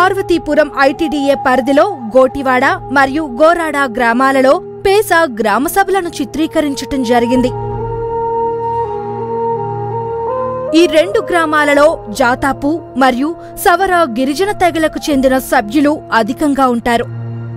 Parvathipuram ITDA పరిధిలో గోటివాడ మరియు గోరాడ గ్రామాలలో పేస గ్రామ సభలను చిత్రీకరించటం జరిగింది ఈ రెండు గ్రామాలలో జాతాపు మరియు సవర గిరిజన తెగలకు చెందిన సభ్యులు అధికంగా ఉంటారు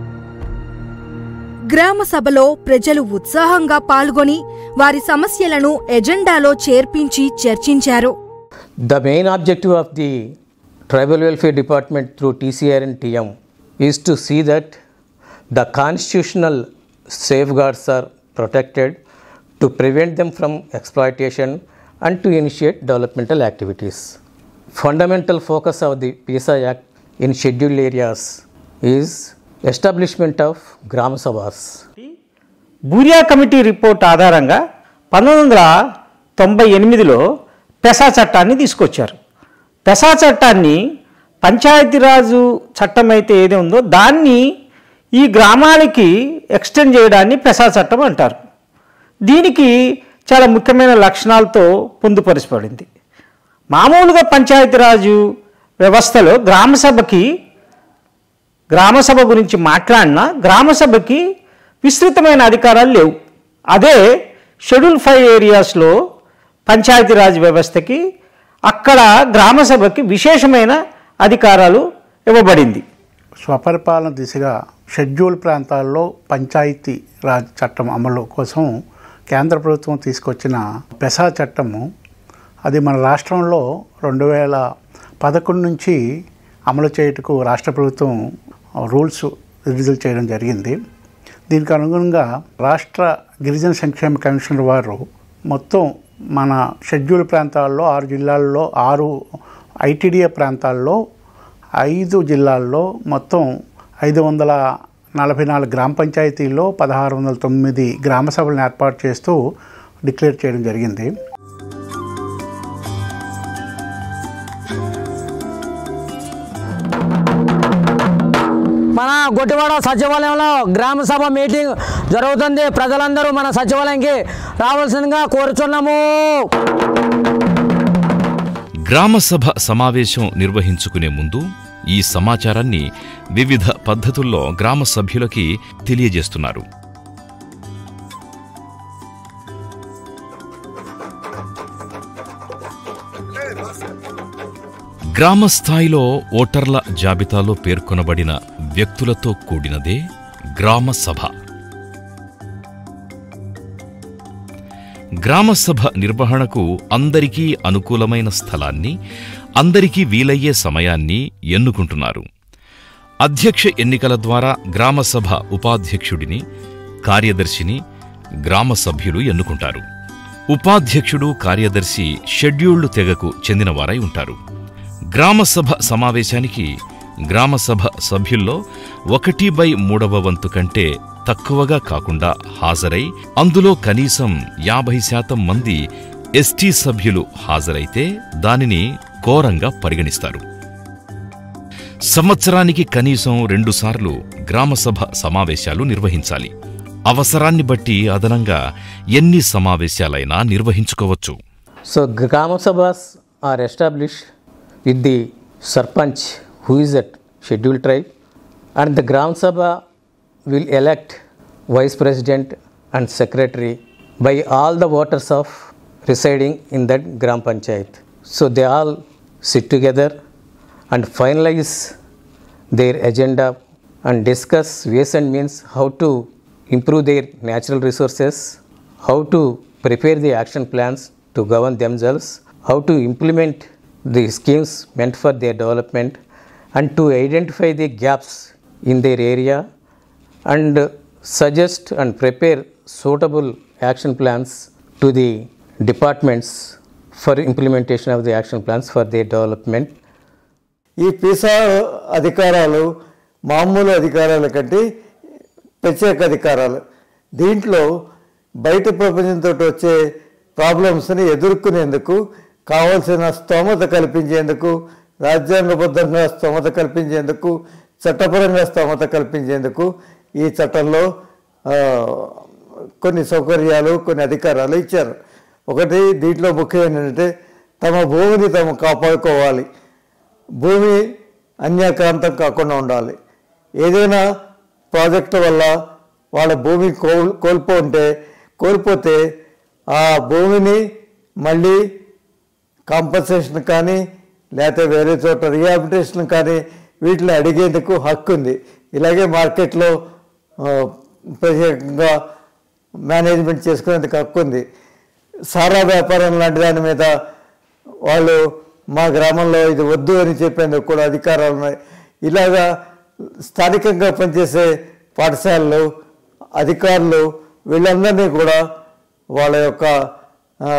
గ్రామ సభలో ప్రజలు ఉత్సాహంగా పాల్గొని వారి సమస్యలను ఎజెండాలో చేర్పించి చర్చించారు The main objective of the Tribal Welfare Department through TCR and TM is to see that the constitutional safeguards are protected to prevent them from exploitation and to initiate developmental activities. Fundamental focus of the PISA Act in scheduled areas is establishment of Gram Sabhas. Bhuria committee report ఆధారంగా పంతొమ్మిది వందల తొంభై ఎనిమిదిలో పెసా చట్టాన్ని తీసుకొచ్చారు పెసా చట్టాన్ని పంచాయతీరాజు చట్టం అయితే ఏది ఉందో దాన్ని ఈ గ్రామాలకి ఎక్స్టెండ్ చేయడాన్ని పెసా చట్టం అంటారు దీనికి చాలా ముఖ్యమైన లక్షణాలతో పొందుపరచబడింది మామూలుగా పంచాయతీరాజు వ్యవస్థలో గ్రామసభకి గ్రామసభ గురించి మాట్లాడినా గ్రామసభకి విస్తృతమైన అధికారాలు లేవు అదే షెడ్యూల్ ఫైవ్ ఏరియాస్లో పంచాయతీరాజ్ వ్యవస్థకి అక్కడ గ్రామసభకి విశేషమైన అధికారాలు ఇవ్వబడింది స్వపరిపాలన దిశగా షెడ్యూల్ ప్రాంతాల్లో పంచాయతీ రాజ్ చట్టం అమలు కోసం కేంద్ర ప్రభుత్వం తీసుకొచ్చిన పెసా చట్టము అది మన రాష్ట్రంలో రెండు వేల పదకొండు నుంచి అమలు చేయుటకు రాష్ట్ర ప్రభుత్వం రూల్స్ విడుదల చేయడం జరిగింది దీనికి అనుగుణంగా రాష్ట్ర గిరిజన సంక్షేమ కమిషనర్ వారు మొత్తం మన షెడ్యూల్ ప్రాంతాల్లో ఆరు జిల్లాల్లో ఆరు ఐటీడీఏ ప్రాంతాల్లో ఐదు జిల్లాల్లో మొత్తం ఐదు వందల నలభై నాలుగు గ్రామ పంచాయతీల్లో పదహారు వందల తొమ్మిది గ్రామ సభలను ఏర్పాటు చేస్తూ డిక్లేర్ చేయడం జరిగింది మన గొట్టివాడ సచివాలయంలో గ్రామ సభ మీటింగ్ జరుగుతుంది ప్రజలందరూ మన సచివాలయంకి రావాల్సిందిగా కోరుచున్నాము గ్రామసభ సమావేశం నిర్వహించుకునే ముందు ఈ సమాచారాన్ని వివిధ పద్ధతుల్లో గ్రామ సభ్యులకి తెలియజేస్తున్నారు గ్రామ స్థాయిలో ఓటర్ల జాబితాలో పేర్కొనబడిన వ్యక్తులతో కూడినదే గ్రామ సభ గ్రామసభ నిర్వహణకు అందరికీ అనుకూలమైన స్థలాన్ని అందరికీ వీలయ్యే సమయాన్ని ఎన్నుకుంటున్నారు అధ్యక్ష ఎన్నికల ద్వారా గ్రామసభ ఉపాధ్యక్షుడిని కార్యదర్శిని గ్రామ సభ్యులు ఎన్నుకుంటారు ఉపాధ్యక్షుడు కార్యదర్శి షెడ్యూల్డ్ తెగకు చెందినవారై ఉంటారు గ్రామసభ సమావేశానికి గ్రామసభ సభ్యుల్లో ఒకటి బై మూడవ వంతు కంటే తక్కువగా కాకుండా హాజరై అందులో కనీసం యాభై శాతం మంది ఎస్టీ సభ్యులు హాజరైతే దానిని కోరంగా పరిగణిస్తారు సంవత్సరానికి కనీసం రెండుసార్లు గ్రామసభ సమావేశాలు నిర్వహించాలి అవసరాన్ని బట్టి అదనంగా ఎన్ని సమావేశాలైనా నిర్వహించుకోవచ్చు So Grama Sabhas are established with the Sarpanch who is a scheduled tribe and the Gram Sabha will elect vice president and secretary by all the voters of residing in that Gram Panchayat. So they all sit together and finalize their agenda and discuss ways and means how to improve their natural resources, how to prepare the action plans to govern themselves, how to implement the schemes meant for their development, and to identify the gaps in their area and suggest and prepare suitable action plans to the departments for implementation of the action plans for their development ఈ పిసా అధికారాలు మామూలు అధికారాల కంటే ప్రత్యేక అధికారాలు దీంట్లో బయట ప్రపంచంతో వచ్చే ప్రాబ్లమ్స్ని ఎదుర్కొనేందుకు కావలసిన స్తోమత కల్పించేందుకు రాజ్యాంగబద్ధంగా స్తోమత కల్పించేందుకు చట్టపరంగా స్తోమత కల్పించేందుకు ఈ చట్టంలో ఆ, కొన్ని సౌకర్యాలు కొన్ని అధికారాలు ఇచ్చారు ఒకటి దీంట్లో ముఖ్యం ఏంటంటే తమ భూమిని తాము కాపాడుకోవాలి భూమి అన్యాక్రాంతం కాకుండా ఉండాలి ఏదైనా ప్రాజెక్టు వల్ల వాళ్ళ భూమి కోల్ కోల్పోతే కోల్పోతే ఆ భూమిని మళ్ళీ కాంపన్సేషన్ కానీ లేకపోతే వేరే చోట రిహాబిటేషన్ కానీ వీటిని అడిగేందుకు హక్కు ఉంది ఇలాగే మార్కెట్లో ఆ, ప్రత్యేకంగా మేనేజ్మెంట్ చేసుకునేందుకు హక్కు ఉంది సారా వ్యాపారం లాంటి దాని మీద వాళ్ళు మా గ్రామంలో ఇది వద్దు అని చెప్పేందుకు కూడా అధికారాలు ఉన్నాయి ఇలాగా స్థానికంగా పనిచేసే పాఠశాలలు అధికారులు వీళ్ళందరినీ కూడా వాళ్ళ యొక్క ఆ,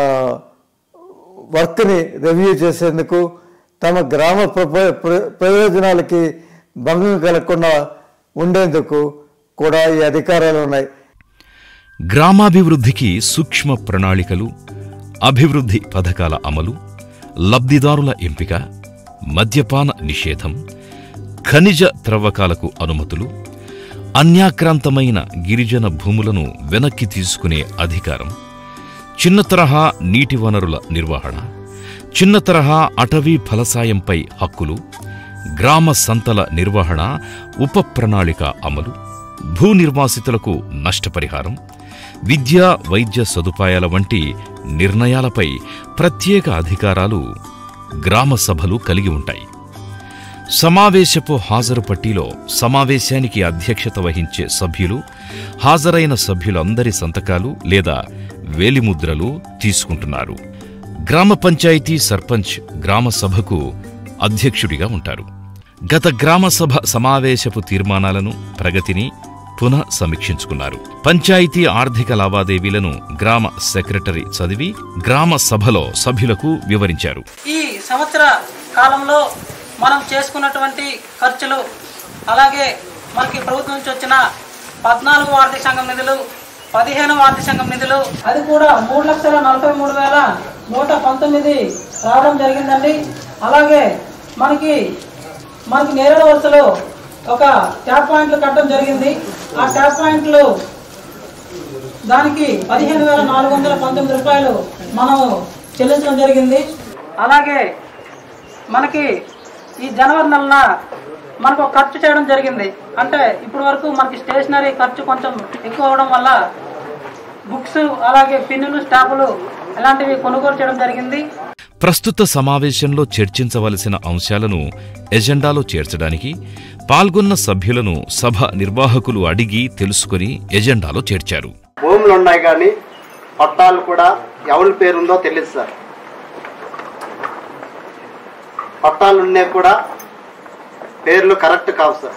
వర్క్ని రివ్యూ చేసేందుకు తమ గ్రామ ప్రప- ప్ర- ప్రయోజనాలకి భంగం కలగకుండా ఉండేందుకు కూడా ఈ అధికారాలు ఉన్నాయి గ్రామాభివృద్ధికి సూక్ష్మ ప్రణాళికలు అభివృద్ధి పథకాల అమలు లబ్ధిదారుల ఎంపిక మద్యపాన నిషేధం ఖనిజ త్రవ్వకాలకు అనుమతులు అన్యాక్రాంతమైన గిరిజన భూములను వెనక్కి తీసుకునే అధికారం చిన్న తరహా నీటి వనరుల నిర్వహణ చిన్న తరహా అటవీ ఫలసాయంపై హక్కులు గ్రామ సంతల నిర్వహణ ఉప ప్రణాళిక అమలు భూ నిర్వాసితులకు నష్టపరిహారం విద్యా వైద్య సదుపాయాల వంటి నిర్ణయాలపై ప్రత్యేక అధికారాలు గ్రామ సభలు కలిగి ఉంటాయి సమావేశపు హాజరు పట్టీలో సమావేశానికి అధ్యక్షత వహించే సభ్యులు హాజరైన సభ్యులందరి సంతకాలు లేదా వేలిముద్రలు తీసుకుంటున్నారు గ్రామ పంచాయతీ సర్పంచ్ గ్రామ సభకు అధ్యక్షుడిగా ఉంటారు గత గ్రామ సభ సమావేశపు తీర్మానాలను ప్రగతిని పునః సమీక్షించుకున్నారు పంచాయతీ ఆర్థిక లావాదేవీలను గ్రామ సెక్రటరీ చదివి గ్రామ సభలో సభ్యులకు వివరించారు ఈ సంవత్సర కాలంలో మనం చేసుకున్నటువంటి ఖర్చులు అలాగే మనకి ప్రభుత్వం నుంచి వచ్చిన పద్నాలుగు ఆర్థిక సంఘం నిధులు పదిహేను ఆర్థిక సంఘం నిధులు అది కూడా మూడు లక్షల నలభై మూడు వేల నూట పంతొమ్మిది రావడం జరిగిందండి అలాగే మనకి మనకి నేరేడు వరుసలో ఒక ట్యాప్ పాయింట్లు కట్టడం జరిగింది ఆ ట్యాప్ పాయింట్లు దానికి పదిహేను వేల నాలుగు వందల పంతొమ్మిది రూపాయలు మనం చెల్లించడం జరిగింది అలాగే మనకి ఈ జనవరి నెలన మనకు ఒక ఖర్చు చేయడం జరిగింది అంటే ఇప్పటి వరకు మనకి స్టేషనరీ ఖర్చు కొంచెం ఎక్కువ అవడం వల్ల బుక్స్ అలాగే పిన్నులు స్టాపులు ఇలాంటివి కొనుగోలు చేయడం జరిగింది ప్రస్తుత సమావేశంలో చర్చించవలసిన అంశాలను ఎజెండాలో చేర్చడానికి పాల్గొన్న సభ్యులను సభ నిర్వాహకులు అడిగి తెలుసుకుని ఎజెండాలో చేర్చారు భూములు ఉన్నాయి కానీ పట్టాలు కూడా ఎవరి పేరుందో తెలియదు సార్ పట్టాలు ఉన్నాయి కూడా పేర్లు కరెక్ట్ కావు సార్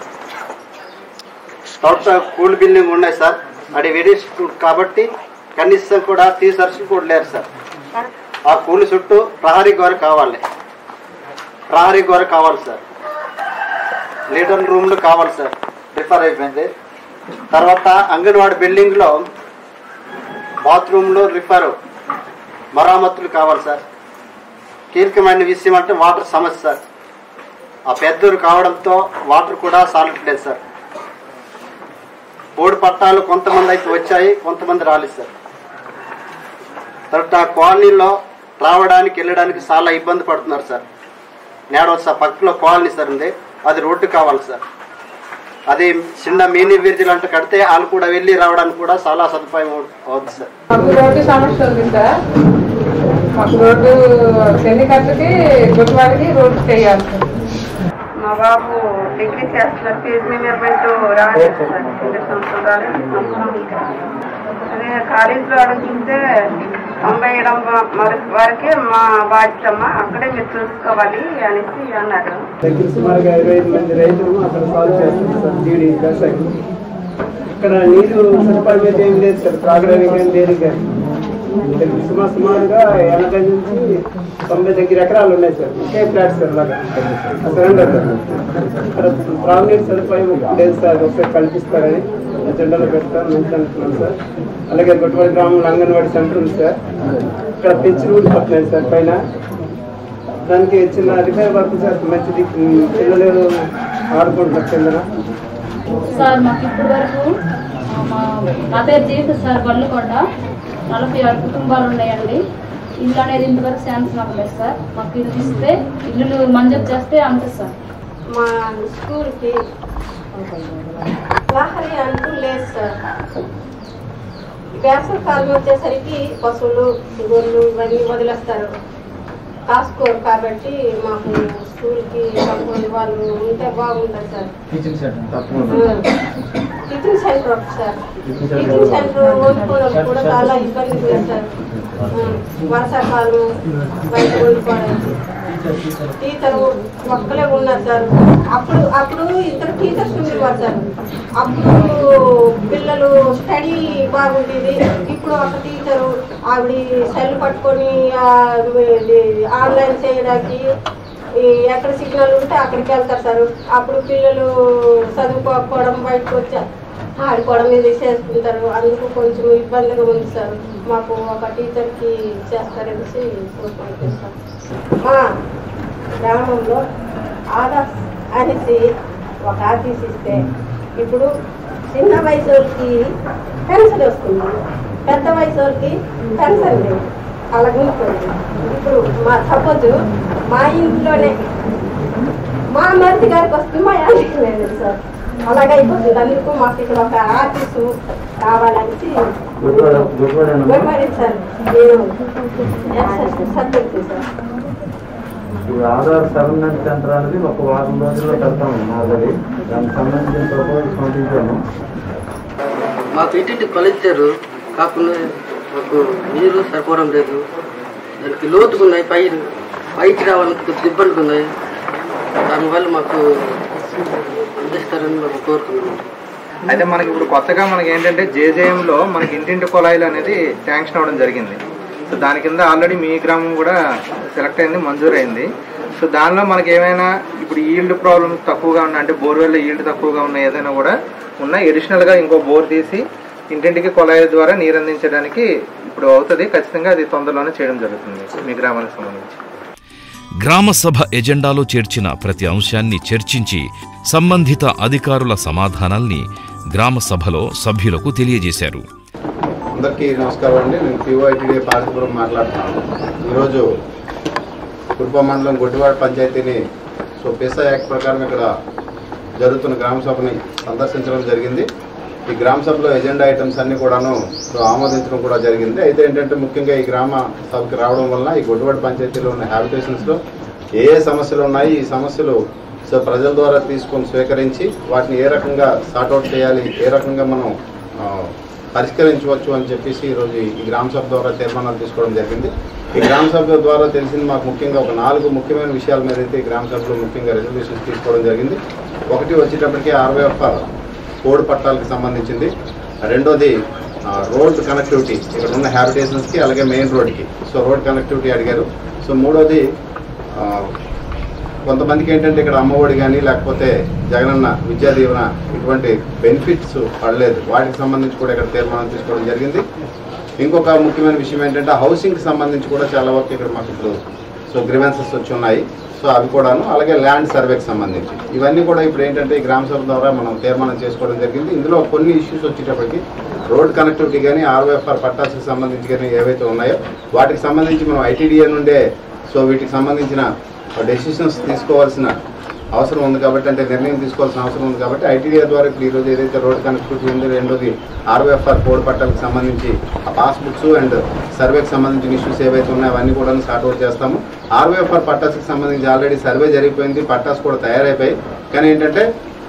తోట కూల్ బిల్డింగ్ ఉన్నాయి సార్ అది వెడిస్కూల్ కాబట్టి కనీసం కూడా టీచర్స్ కూడా లేరు సార్ ఆ కూలి చుట్టూ ప్రహరీ గోర కావాలి ప్రహరీ గోర కావాలి సార్ లీడర్ రూమ్లు కావాలి సార్ రిఫర్ అయిపోయింది తర్వాత అంగన్వాడీ బిల్డింగ్లో బాత్రూంలో రిఫర్ మరామతులు కావాలి సార్ కీలకమైన విషయం అంటే వాటర్ సమస్య సార్ ఆ పెద్దూరు కావడంతో వాటర్ కూడా సాలట్లేదు సార్ బోర్డు పట్టాలు కొంతమంది అయితే వచ్చాయి కొంతమంది రాలేదు సార్ తర్వాత ఆ కాలనీలో రావడానికి వెళ్ళడానికి చాలా ఇబ్బంది పడుతున్నారు సార్ నేడ సార్ పక్కలో కాలనీ సార్ ఉంది అది రోడ్డు కావాలి సార్ అది చిన్న మినీ వీర్జీలు అంటే కడితే వాళ్ళు కూడా వెళ్ళి రావడానికి కూడా చాలా సదుపాయం అవుతుంది సార్ మాకు రోడ్డు సమస్య ఉంది సార్ మాకు రోడ్డు పెళ్లి ఖర్చుకి గుట్టువాడికి రోడ్డు చేయాలి సార్ మా బాబు డిగ్రీ చేస్తున్నారు ఫీజు మేనేజ్మెంట్ రాలేదు సార్ రెండు సంవత్సరం రాలేదు ఈ సంవత్సరం అదే కాలేజీలో అడుగుతుంటే తొంభై ఏడు మరి వరకే మా బాధ్యతమ్మ అక్కడే మీరు చూసుకోవాలి అనేసి అన్నారు దగ్గర సుమారుగా ఇరవై ఐదు మంది రైతులు అక్కడ సాల్వ్ చేస్తున్నారు సార్ జీడి వ్యవసాయం ఇక్కడ నీరు సదుపాయం అయితే ఏం లేదు సార్ త్రాగడానికి ఏం లేదు కానీ దగ్గర సుమారు సుమారుగా ఎనభై నుంచి తొంభై దగ్గర ఎకరాలు ఉన్నాయి సార్ ఒకే ఫ్లాట్ సార్ అలాగా సరెండర్ ఇక్కడ త్రాగునీరు సదుపాయం లేదు సార్ ఒకసారి కల్పిస్తారని జెండాలో పెడతారు మంచి అనుకున్నాం సార్ అలాగే గొట్టవాడి గ్రామంలో అంగన్వాడీ సెంటర్ ఉంది సార్ ఇక్కడ పెంచి ఊడిపోతున్నాయి సార్ పైన దానికి చిన్న రిపేర్ వర్క్ సార్ మంచిది పిల్లలు ఆడుకుంటున్నారు కిందన సార్ మాకు ఇప్పటి వరకు ఆ, మా నా పేరు జీవిత సార్ బల్లుకొండ నలభై ఆరు కుటుంబాలు ఉన్నాయండి ఇల్లు అనేది ఇంతవరకు శాంక్షన్ అవ్వలేదు సార్ మాకు ఇల్లు ఇస్తే ఇల్లు మంజూరు చేస్తే అంతే సార్ మా స్కూల్కి లహరి అంటూ లేదు సార్ వేసవి కాలం వచ్చేసరికి పశువులు గొర్రెలు ఇవన్నీ వదిలేస్తారు కాసుకోరు కాబట్టి మాకు స్కూల్కి కంపౌండ్ వాళ్ళు ఉంటే బాగుంటుంది sir teaching centre teaching centre ఒకటి సార్ టీచింగ్ సెంటర్ వండుకోవడం కూడా చాలా ఇబ్బంది ఉంది సార్ ఆ, వర్షాకాలం బయట వండుకోవడానికి టీచర్ ఒక్కలే ఉన్నారు సార్ అప్పుడు అప్పుడు ఇద్దరు టీచర్స్ ఉండేవారు సార్ అప్పుడు పిల్లలు స్టడీ బాగుండేది ఇప్పుడు ఒక టీచరు ఆవిడ సెల్ పట్టుకొని ఆ, ఇది ఆన్లైన్ చేయడానికి ఈ ఎక్కడ సిగ్నల్ ఉంటే అక్కడికి వెళ్తారు సార్ అప్పుడు పిల్లలు చదువుకోకపోవడం బయటకు వచ్చారు ఆడుకోవడం ఇది చేసుకుంటారు అందుకు కొంచెం ఇబ్బందిగా ఉంది సార్ మాకు ఒక టీచర్కి చేస్తారనేసి కోరుకుంటున్నాం సార్ మా గ్రామంలో ఆధార్ అనేసి ఒక ఆఫీస్ ఇస్తే ఇప్పుడు చిన్న వయసు వాళ్ళకి పెన్షన్ వస్తుంది పెద్ద వయసు వాళ్ళకి పెన్షన్ లేదు అలాగే ఉంటుంది ఇప్పుడు మా సపోజ్ మా ఇంట్లోనే మా మరిది గారికి వస్తుంది మా యాదికి లేదు సార్ అలాగే అయిపోతుంది అందుకు మాకు ఇక్కడ ఒక ఆఫీసు కావాలనేసి గుడ్ సార్ నేను సత్యక్తి సార్ ఇప్పుడు ఆధార్ సర్వమెంట్ సెంటర్ అనేది ఒక వారం రోజుల్లో పెడతాము ఆల్రెడీ దానికి సంబంధించిన ప్రపోజల్స్ పంపించాము మాకు ఇంటింటి కొలిచారు కాకుండా మాకు నీరు సరిపోవడం లేదు దానికి లోతుగా ఉన్నాయి పై పైకి రావాలని కొద్ది ఇబ్బందులు ఉన్నాయి దానివల్ల మాకు అందిస్తారని మేము కోరుకున్నాము అయితే మనకి ఇప్పుడు కొత్తగా మనకి ఏంటంటే JJM లో మనకి ఇంటింటి కుళాయిలు అనేది శాంక్షన్ అవ్వడం జరిగింది సో దాని కింద ఆల్రెడీ మీ గ్రామం కూడా సెలెక్ట్ అయింది మంజూరు అయింది సో దానిలో మనకి ఏమైనా ఇప్పుడు ఈల్డ్ ప్రాబ్లమ్స్ తక్కువగా ఉన్నాయి అంటే బోర్వెల్ ఈల్డ్ తక్కువగా ఉన్నాయి ఏదైనా కూడా ఉన్న అడిషనల్ గా ఇంకో బోర్ తీసి ఇంటింటికి కుళాయిల ద్వారా నీరు అందించడానికి ఇప్పుడు అవుతుంది ఖచ్చితంగా అది తొందరలోనే చేయడం జరుగుతుంది మీ గ్రామానికి సంబంధించి గ్రామ సభ ఎజెండాలో చేర్చిన ప్రతి అంశాన్ని చర్చించి సంబంధిత అధికారుల సమాధానాల్ని గ్రామ సభలో సభ్యులకు తెలియజేశారు అందరికీ నమస్కారం అండి నేను పిఓఐటీడీ పార్వతీపురం మాట్లాడుతున్నాను ఈరోజు కుటుంబ మండలం గుడ్డివాడ పంచాయతీని సో పిసా యాక్ట్ ప్రకారం ఇక్కడ జరుగుతున్న గ్రామ సభని సందర్శించడం జరిగింది ఈ గ్రామ సభలో ఎజెండా ఐటమ్స్ అన్ని కూడాను సో ఆమోదించడం కూడా జరిగింది అయితే ఏంటంటే ముఖ్యంగా ఈ గ్రామ సభకి రావడం వలన ఈ గుడ్డివాడ పంచాయతీలో ఉన్న హ్యాబిటేషన్స్లో ఏ ఏ సమస్యలు ఉన్నాయి ఈ సమస్యలు సో ప్రజల ద్వారా తీసుకొని స్వీకరించి వాటిని ఏ రకంగా సార్ట్అవుట్ చేయాలి ఏ రకంగా మనం ఆ, పరిష్కరించవచ్చు అని చెప్పేసి ఈరోజు ఈ గ్రామ సభ ద్వారా తీర్మానాలు తీసుకోవడం జరిగింది ఈ గ్రామ సభ ద్వారా తెలిసింది మాకు ముఖ్యంగా ఒక నాలుగు ముఖ్యమైన విషయాల మీద అయితే ఈ గ్రామ సభలో ముఖ్యంగా రెజల్యూషన్స్ తీసుకోవడం జరిగింది ఒకటి వచ్చేటప్పటికి ఆర్వైఎఫ్ఆర్ కోడ్ పట్టాలకు సంబంధించింది రెండోది ఆ, రోడ్ కనెక్టివిటీ ఇక్కడ ఉన్న హ్యాబిటేషన్స్కి అలాగే మెయిన్ రోడ్కి సో రోడ్ కనెక్టివిటీ అడిగారు సో మూడోది ఆ, కొంతమందికి ఏంటంటే ఇక్కడ అమ్మఒడి కానీ లేకపోతే జగనన్న విద్యా దీవెన ఇటువంటి బెనిఫిట్స్ పడలేదు వాటికి సంబంధించి కూడా ఇక్కడ తీర్మానం తీసుకోవడం జరిగింది ఇంకొక ముఖ్యమైన విషయం ఏంటంటే హౌసింగ్కి సంబంధించి కూడా చాలా వరకు ఇక్కడ మాకు ఇప్పుడు సో గ్రివెన్సెస్ వచ్చి ఉన్నాయి సో అవి కూడాను అలాగే ల్యాండ్ సర్వేకి సంబంధించి ఇవన్నీ కూడా ఇప్పుడు ఏంటంటే ఈ గ్రామ సభ ద్వారా మనం తీర్మానం చేసుకోవడం జరిగింది ఇందులో కొన్ని ఇష్యూస్ వచ్చేటప్పటికి రోడ్ కనెక్టివిటీ కానీ ఆర్వైఎఫ్ఆర్ పట్టాస్కి సంబంధించి కానీ ఏవైతే ఉన్నాయో వాటికి సంబంధించి మనం ఐటీడీఏ నుండే సో వీటికి సంబంధించిన డెసిషన్స్ తీసుకోవాల్సిన అవసరం ఉంది కాబట్టి అంటే నిర్ణయం తీసుకోవాల్సిన అవసరం ఉంది కాబట్టి ఐటీడీఏ ద్వారా ఇప్పుడు ఈరోజు ఏదైతే రోడ్ కనెక్టివిటీ ఉందో రెండోది ఆర్వైఎఫ్ఆర్ కోడ్ పట్టాలకు సంబంధించి ఆ పాస్బుక్స్ అండ్ సర్వేకి సంబంధించిన ఇష్యూస్ ఏవైతే ఉన్నాయో అవన్నీ కూడా సార్ట్అవుట్ చేస్తాము ఆర్వైఎఫ్ఆర్ పట్టాస్కి సంబంధించి ఆల్రెడీ సర్వే జరిగిపోయింది పట్టాస్ కూడా తయారైపోయాయి కానీ ఏంటంటే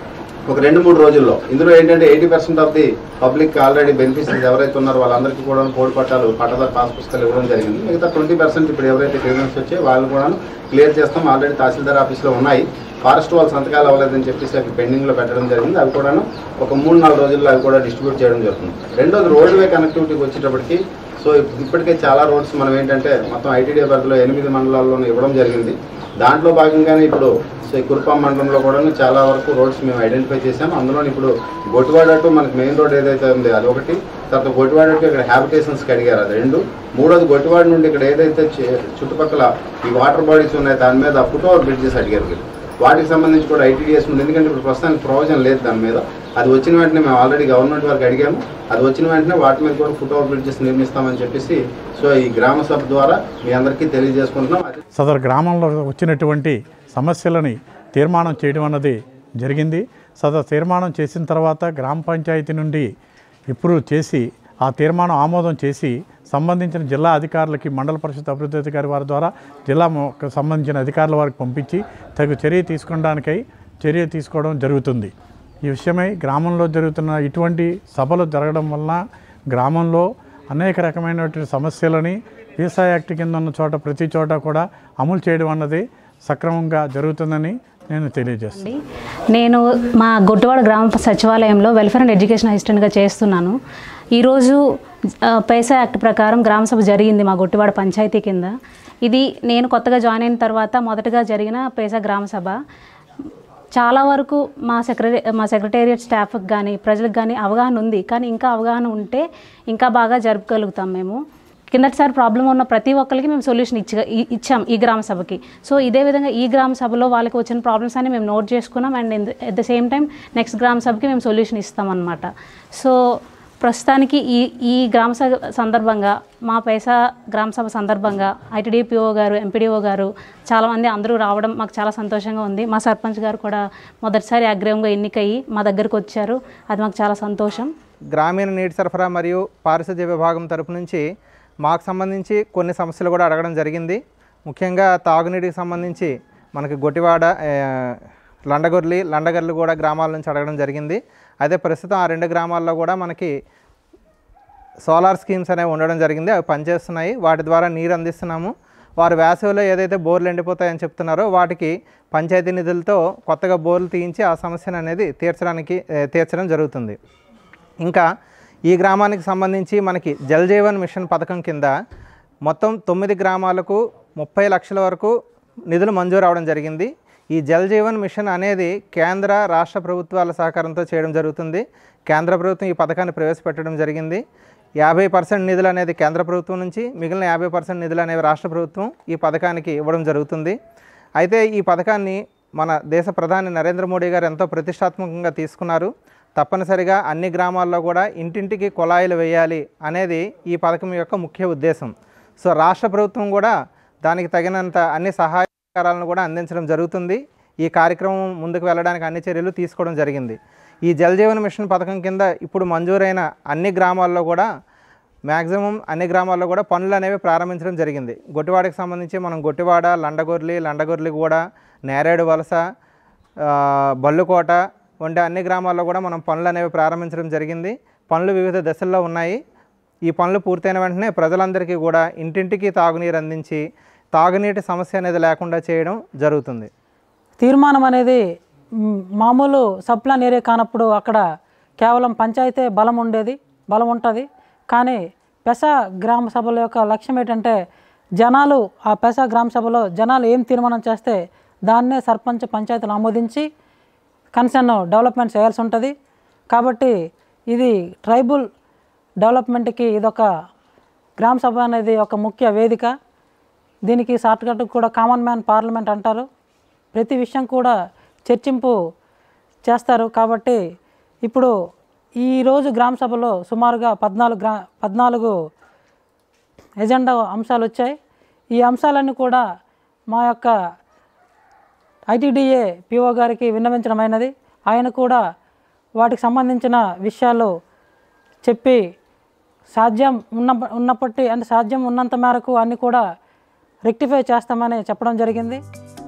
ఒక రెండు మూడు రోజుల్లో ఇందులో ఏంటంటే eighty percent of the public already beneficiaries ఎవరైతే ఉన్నారో వాళ్ళందరికీ కూడా కోడి పట్టాలు పట్టదారు పాస్ పుస్తకాలు ఇవ్వడం జరిగింది మిగతా ట్వంటీ పర్సెంట్ ఇప్పుడు ఎవరైతే క్రిమినల్స్ వచ్చాయో వాళ్ళు కూడా క్లియర్ చేస్తాం ఆల్రెడీ తహసీల్దార్ ఆఫీస్లో ఉన్నాయి ఫారెస్ట్ వాళ్ళు సంతకాలు అవ్వలేదని చెప్పేసి అవి పెండింగ్లో పెట్టడం జరిగింది అవి కూడాను ఒక మూడు నాలుగు రోజుల్లో అవి కూడా డిస్ట్రిబ్యూట్ చేయడం జరుగుతుంది రెండోది రోడ్వే కనెక్టివిటీకి వచ్చేటప్పటికి సో ఇప్పటికే చాలా రోడ్స్ మనం ఏంటంటే మొత్తం ఐటీడీ పరిధిలో ఎనిమిది మండలాల్లోనూ ఇవ్వడం జరిగింది దాంట్లో భాగంగానే ఇప్పుడు సో ఈ కురుపాం మండలంలో కూడా చాలా వరకు రోడ్స్ మేము ఐడెంటిఫై చేసాం అందులో ఇప్పుడు గొట్టువాడ టు మనకి మెయిన్ రోడ్ ఏదైతే ఉంది అది ఒకటి తర్వాత గొట్టువాడ టు ఇక్కడ హ్యాబిటేషన్స్కి అడిగారు అది రెండు మూడోది గొట్టువాడ నుండి ఇక్కడ ఏదైతే చే- చుట్టుపక్కల ఈ వాటర్ బాడీస్ ఉన్నాయో దాని మీద ఫుట్ ఓవర్ బ్రిడ్జెస్ అడిగారు వీళ్ళు వాటికి సంబంధించి కూడా ఐటీడీఎస్ ఉంది ఎందుకంటే ఇప్పుడు ప్రస్తుతానికి ప్రొవిజన్ లేదు దాని మీద అది వచ్చిన వెంటనే మేము ఆల్రెడీ గవర్నమెంట్ వారికి అడిగాము అది వచ్చిన వెంటనే వాటి మీద కూడా ఫుట్ ఓవర్ బ్రిడ్జెస్ నిర్మిస్తామని చెప్పేసి సో ఈ గ్రామ సభ ద్వారా మీ అందరికీ తెలియజేసుకుంటున్నాం అది సదరు గ్రామంలో వచ్చినటువంటి సమస్యలని తీర్మానం చేయడం అన్నది జరిగింది సదా తీర్మానం చేసిన తర్వాత గ్రామ పంచాయతీ నుండి అప్రూవ్ చేసి ఆ తీర్మానం ఆమోదం చేసి సంబంధించిన జిల్లా అధికారులకి మండల పరిషత్ అభివృద్ధి అధికారి వారి ద్వారా జిల్లా మొ- సంబంధించిన అధికారుల వారికి పంపించి తగు చర్య తీసుకోవడానికై చర్య తీసుకోవడం జరుగుతుంది ఈ విషయమై గ్రామంలో జరుగుతున్న ఇటువంటి సభలు జరగడం వలన గ్రామంలో అనేక రకమైనటువంటి సమస్యలని వీసా యాక్ట్ కింద ఉన్న చోట ప్రతి చోట కూడా అమలు చేయడం అన్నది సక్రమంగా జరుగుతుందని నేను తెలియజేస్తాను నేను మా గొట్టువాడ గ్రామ సచివాలయంలో వెల్ఫేర్ అండ్ ఎడ్యుకేషన్ అసిస్టెంట్గా చేస్తున్నాను ఈరోజు ఆ, పైసా యాక్ట్ ప్రకారం గ్రామ సభ జరిగింది మా గొట్టివాడ పంచాయతీ కింద ఇది నేను కొత్తగా జాయిన్ అయిన తర్వాత మొదటగా జరిగిన పైసా గ్రామ సభ చాలా వరకు మా సెక్రటరీ మా సెక్రటేరియట్ స్టాఫ్కి కానీ ప్రజలకు కానీ అవగాహన ఉంది కానీ ఇంకా అవగాహన ఉంటే ఇంకా బాగా జరుపుగలుగుతాం మేము కిందటిసారి ప్రాబ్లం ఉన్న ప్రతి ఒక్కరికి మేము సొల్యూషన్ ఇచ్చ ఇ- ఇచ్చాం ఈ గ్రామ సభకి సో ఇదే విధంగా ఈ గ్రామ సభలో వాళ్ళకి వచ్చిన ప్రాబ్లమ్స్ అన్ని మేము నోట్ చేసుకున్నాం and at the same time next గ్రామ సభకి మేము సొల్యూషన్ ఇస్తాం అనమాట సో ప్రస్తుతానికి ఈ ఈ గ్రామ సభ సందర్భంగా మా పైసా గ్రామ సభ సందర్భంగా ఐటీడీపీఓ గారు ఎంపీడీఓ గారు చాలామంది అందరూ రావడం మాకు చాలా సంతోషంగా ఉంది మా సర్పంచ్ గారు కూడా మొదటిసారి అగ్రహంగా ఎన్నికయ్యి మా దగ్గరకు వచ్చారు అది మాకు చాలా సంతోషం గ్రామీణ నీటి సరఫరా మరియు పారిశుద్ధ్య విభాగం తరపు నుంచి మాకు సంబంధించి కొన్ని సమస్యలు కూడా అడగడం జరిగింది ముఖ్యంగా తాగునీటికి సంబంధించి మనకి గొటివాడ ఆ, లండగొర్లి లండగర్లు కూడా గ్రామాల నుంచి అడగడం జరిగింది అయితే ప్రస్తుతం ఆ రెండు గ్రామాల్లో కూడా మనకి సోలార్ స్కీమ్స్ అనేవి ఉండడం జరిగింది అవి పనిచేస్తున్నాయి వాటి ద్వారా నీరు అందిస్తున్నాము వారు వేసవిలో ఏదైతే బోర్లు ఎండిపోతాయని చెప్తున్నారో వాటికి పంచాయతీ నిధులతో కొత్తగా బోర్లు తీయించి ఆ సమస్యను అనేది తీర్చడానికి ఏ, తీర్చడం జరుగుతుంది ఇంకా ఈ గ్రామానికి సంబంధించి మనకి జల్ జీవన్ మిషన్ పథకం కింద మొత్తం తొమ్మిది గ్రామాలకు ముప్పై లక్షల వరకు నిధులు మంజూరు అవడం జరిగింది ఈ జల్ జీవన్ మిషన్ అనేది కేంద్ర రాష్ట్ర ప్రభుత్వాల సహకారంతో చేయడం జరుగుతుంది కేంద్ర ప్రభుత్వం ఈ పథకాన్ని ప్రవేశపెట్టడం జరిగింది యాభై పర్సెంట్ నిధులు అనేది కేంద్ర ప్రభుత్వం నుంచి మిగిలిన యాభై పర్సెంట్ నిధులు అనేవి రాష్ట్ర ప్రభుత్వం ఈ పథకానికి ఇవ్వడం జరుగుతుంది అయితే ఈ పథకాన్ని మన దేశ ప్రధాని నరేంద్ర మోడీ గారు ఎంతో ప్రతిష్టాత్మకంగా తీసుకున్నారు తప్పనిసరిగా అన్ని గ్రామాల్లో కూడా ఇంటింటికి కుళాయిలు వేయాలి అనేది ఈ పథకం యొక్క ముఖ్య ఉద్దేశం సో రాష్ట్ర ప్రభుత్వం కూడా దానికి తగినంత అన్ని సహాయకారాలను కూడా అందించడం జరుగుతుంది ఈ కార్యక్రమం ముందుకు వెళ్ళడానికి అన్ని చర్యలు తీసుకోవడం జరిగింది ఈ జల్ జీవన్ మిషన్ పథకం కింద ఇప్పుడు మంజూరైన అన్ని గ్రామాల్లో కూడా మ్యాక్సిమం అన్ని గ్రామాల్లో కూడా పనులు అనేవి ప్రారంభించడం జరిగింది గొట్టివాడకి సంబంధించి మనం గొట్టివాడ లండగొర్లి లండగొర్లి కూడా నేరేడు వలస ఆ, బల్లుకోట వంటి అన్ని గ్రామాల్లో కూడా మనం పనులు అనేవి ప్రారంభించడం జరిగింది పనులు వివిధ దశల్లో ఉన్నాయి ఈ పనులు పూర్తయిన వెంటనే ప్రజలందరికీ కూడా ఇంటింటికి తాగునీరు అందించి తాగునీటి సమస్య అనేది లేకుండా చేయడం జరుగుతుంది తీర్మానం అనేది మ్, మామూలు సబ్ ప్లాన్ ఏరియా కానప్పుడు అక్కడ కేవలం పంచాయతీ బలం ఉండేది బలం ఉంటుంది కానీ పెసా గ్రామ సభల యొక్క లక్ష్యం ఏంటంటే జనాలు ఆ పెసా గ్రామ సభలో జనాలు ఏం తీర్మానం చేస్తే దాన్నే సర్పంచ్ పంచాయతీలు ఆమోదించి కన్సర్న్ డెవలప్మెంట్ చేయాల్సి ఉంటుంది కాబట్టి ఇది ట్రైబల్ డెవలప్మెంట్కి ఇదొక గ్రామ సభ అనేది ఒక ముఖ్య వేదిక దీనికి షార్ట్కట్ కూడా కామన్ మ్యాన్ పార్లమెంట్ అంటారు ప్రతి విషయం కూడా చర్చింపు చేస్తారు కాబట్టి ఇప్పుడు ఈరోజు గ్రామ సభలో సుమారుగా పద్నాలుగు గ్రా పద్నాలుగు ఎజెండా అంశాలు వచ్చాయి ఈ అంశాలన్నీ కూడా మా యొక్క ఐటీడీఏ పిఓ గారికి విన్నవించడమైనది ఆయన కూడా వాటికి సంబంధించిన విషయాలు చెప్పి సాధ్యం ఉన్న ఉన్నప్పటి అంటే సాధ్యం ఉన్నంత మేరకు అన్నీ కూడా రెక్టిఫై చేస్తామని చెప్పడం జరిగింది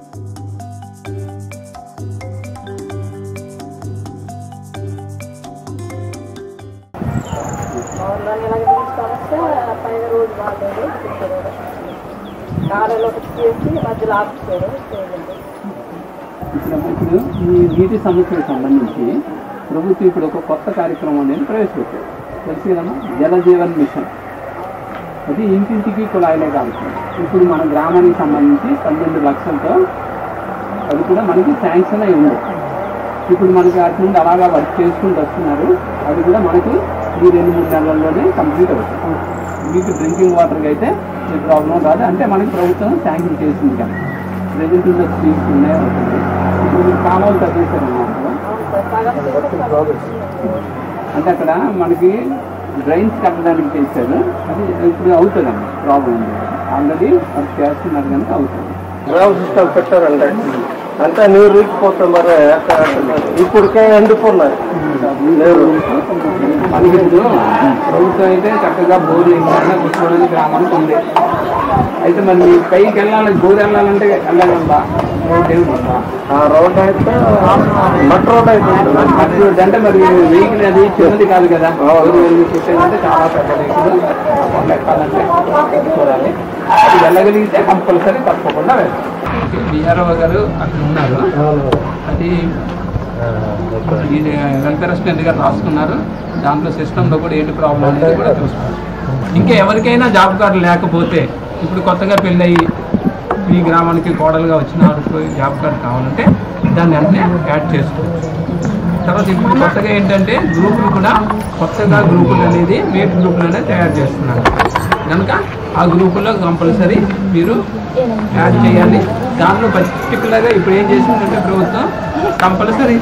దాన్ని ఇలాగ తీసుకొస్తే పైన రోడ్డు బాగాలేదు కాలంలో ఒకటి చేసి మధ్యలో ఆపుతారు ఇప్పుడు ఇప్పుడు ఈ నీటి సమస్యలకు సంబంధించి ప్రభుత్వం ఇప్పుడు ఒక కొత్త కార్యక్రమం అనేది ప్రవేశపెట్టారు తెలుసు కదమ్మా జల జీవన్ మిషన్ అది ఇంటింటికి కుళాయిలే కార్యక్రమం ఇప్పుడు మన గ్రామానికి సంబంధించి పన్నెండు లక్షలతో అది కూడా మనకి శాంక్షన్ అయి ఉంది ఇప్పుడు మనకి అటు నుండి అలాగా వర్క్ చేసుకుంటూ వస్తున్నారు అది కూడా మనకి ఈ రెండు మూడు నెలల్లోనే కంప్లీట్ అవుతుంది మీకు డ్రింకింగ్ వాటర్కి అయితే ఏ ప్రాబ్లం రాదు అంటే మనకి ప్రభుత్వం శాంక్షన్ చేసింది కానీ ప్రజెంట్ ఉన్న స్కీమ్స్ ఉన్నాయి అవుతుంది ఇప్పుడు మీరు కాలువలు తగ్గిస్తారు అంటే అక్కడ మనకి డ్రైన్స్ కట్టడానికి చేశారు అది ఇప్పుడు అవుతుందండి ప్రాబ్లం ఉంది ఆల్రెడీ వర్క్ చేస్తున్నారు కనుక అవుతుంది గ్రామ సిస్టమ్ పెట్టారంటే అంతా నీరు రీకిపోతుంది మరి ఇప్పటికే ఎండిపోఉన్నాయి లేరు మనకి ఇప్పుడు ప్రభుత్వం అయితే చక్కగా బోర్డు వేసిన కృష్ణానది గ్రామానికి ఉంది అయితే మరి మీ పైకి వెళ్ళాలి బోర్డు వెళ్ళాలంటే వెళ్ళగలదా రోడ్ ఏమి ఉందా రోడ్ అయితే మట్ రోడ్ అయితే మట్టి రోడ్ అంటే మరి వెహికల్ అది చిన్నది కాదు కదా బోర్డు వెళ్ళి చూసేదంటే చాలా పెద్ద వెహికల్ ఎక్కాలంటే చూడాలి అది వెళ్ళగలిగితే కంపల్సరీ తప్పకుండా వెళ్ళాలి బిఆర్ఓ గారు అక్కడ ఉన్నారు అది ఇది వెల్ఫేర్ అసిస్టెంట్ గారు రాసుకున్నారు దాంట్లో సిస్టంలో కూడా ఏంటి ప్రాబ్లం అనేది కూడా చూసుకున్నారు ఇంకా ఎవరికైనా జాబ్ కార్డు లేకపోతే ఇప్పుడు కొత్తగా పెళ్ళయి మీ గ్రామానికి కోడలుగా వచ్చిన వారికి జాబ్ కార్డు కావాలంటే దాన్ని వెంటనే యాడ్ చేసుకోవచ్చు తర్వాత ఇప్పుడు కొత్తగా ఏంటంటే గ్రూపులు కూడా కొత్తగా గ్రూపులు అనేది మేట్ గ్రూపులు అనేది తయారు చేస్తున్నారు కనుక ఆ గ్రూపులో కంపల్సరీ మీరు యాడ్ చేయాలి దాంట్లో పర్టికులర్గా ఇప్పుడు ఏం చేసిందంటే ప్రభుత్వం కంపల్సరీ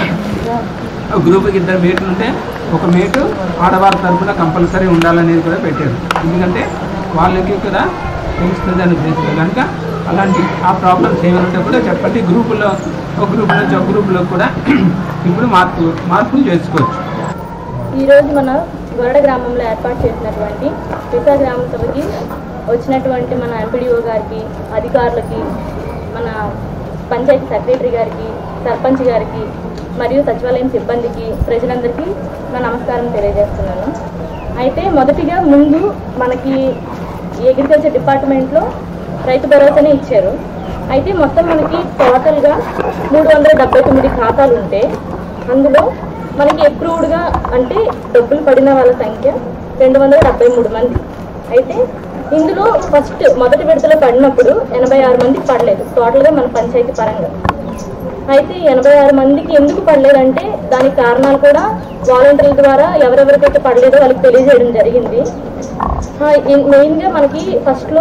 గ్రూప్కి ఇద్దరు మేట్లు ఉంటే ఒక మేటు ఆడవారి తరఫున కంపల్సరీ ఉండాలనేది కూడా పెట్టారు ఎందుకంటే వాళ్ళకి కూడా తెలుస్తుంది అని ఉద్దేశం కనుక అలాంటి ఆ ప్రాబ్లమ్స్ ఏమైనా ఉంటే కూడా చెప్పండి గ్రూపులో ఒక గ్రూప్ నుంచి ఒక గ్రూపులో కూడా ఇప్పుడు మార్పు మార్పులు చేసుకోవచ్చు ఈరోజు మన గొరడ గ్రామంలో ఏర్పాటు చేసినటువంటి పితా గ్రామ సభకి వచ్చినటువంటి మన ఎంపీడీఓ గారికి అధికారులకి మన పంచాయతీ సెక్రటరీ గారికి సర్పంచ్ గారికి మరియు సచివాలయం సిబ్బందికి ప్రజలందరికీ నా నమస్కారం తెలియజేస్తున్నాను అయితే మొదటిగా ముందు మనకి అగ్రికల్చర్ డిపార్ట్మెంట్లో రైతు భరోసానే ఇచ్చారు అయితే మొత్తం మనకి టోటల్గా మూడు వందల డెబ్బై తొమ్మిది ఖాతాలు ఉంటే అందులో మనకి అప్రూవ్డ్గా అంటే డబ్బులు పడిన వాళ్ళ సంఖ్య రెండు వందల డెబ్బై మూడు మంది అయితే ఇందులో ఫస్ట్ మొదటి విడతలో పడినప్పుడు ఎనభై ఆరు మందికి పడలేదు టోటల్గా మన పంచాయతీ పరంగా అయితే ఎనభై ఆరు మందికి ఎందుకు పడలేదంటే దానికి కారణాలు కూడా వాలంటీర్ల ద్వారా ఎవరెవరికైతే పడలేదో వాళ్ళకి తెలియజేయడం జరిగింది ఆ, ఇన్- మెయిన్గా మనకి ఫస్ట్లో